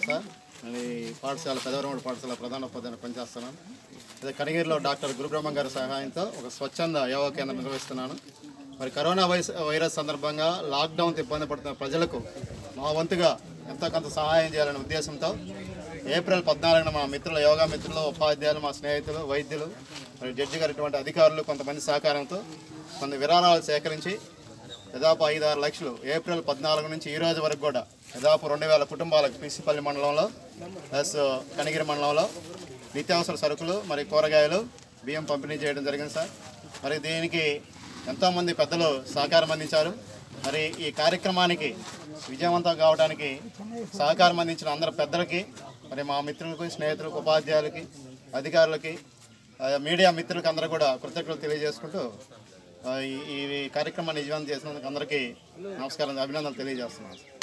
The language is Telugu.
సార్ నేను ఈ పాఠశాల పెదవరమూడి పాఠశాల ప్రధాన ఉపాధ్యాయుని పనిచేస్తున్నాను అదే కనిగిరిలో డాక్టర్ గురుబ్రహ్మ గారి సహాయంతో ఒక స్వచ్ఛంద యోగా కేంద్రం నిర్వహిస్తున్నాను మరి కరోనా వైరస్ వైరస్ సందర్భంగా లాక్డౌన్తో ఇబ్బంది పడుతున్న ప్రజలకు మా వంతుగా ఎంతో కొంత సహాయం చేయాలనే ఉద్దేశంతో ఏప్రిల్ పద్నాలుగున మా మిత్రుల యోగా మిత్రులు ఉపాధ్యాయులు మా స్నేహితులు వైద్యులు మరి జడ్జి గారు ఇటువంటి అధికారులు కొంతమంది సహకారంతో కొన్ని విరాళాలు సేకరించి దాదాపు ఐదు ఆరు లక్షలు ఏప్రిల్ పద్నాలుగు నుంచి ఈ రోజు వరకు కూడా దాదాపు రెండు వేల కుటుంబాలకు పీసిపల్లి మండలంలో ప్లస్ కనిగిరి మండలంలో నిత్యావసర సరుకులు మరి కూరగాయలు బియ్యం పంపిణీ చేయడం జరిగింది సార్ మరి దీనికి ఎంతోమంది పెద్దలు సహకారం అందించారు మరి ఈ కార్యక్రమానికి విజయవంతం కావడానికి సహకారం అందించిన అందరు పెద్దలకి మరి మా మిత్రులకు స్నేహితులకు ఉపాధ్యాయులకి అధికారులకి ఆ, మీడియా మిత్రులకు అందరూ కూడా కృతజ్ఞతలు తెలియజేసుకుంటూ ఆ, ఈ ఈ కార్యక్రమాన్ని విజయవంతం చేసినందుకు అందరికీ నమస్కారం అభినందనలు తెలియజేస్తున్నాను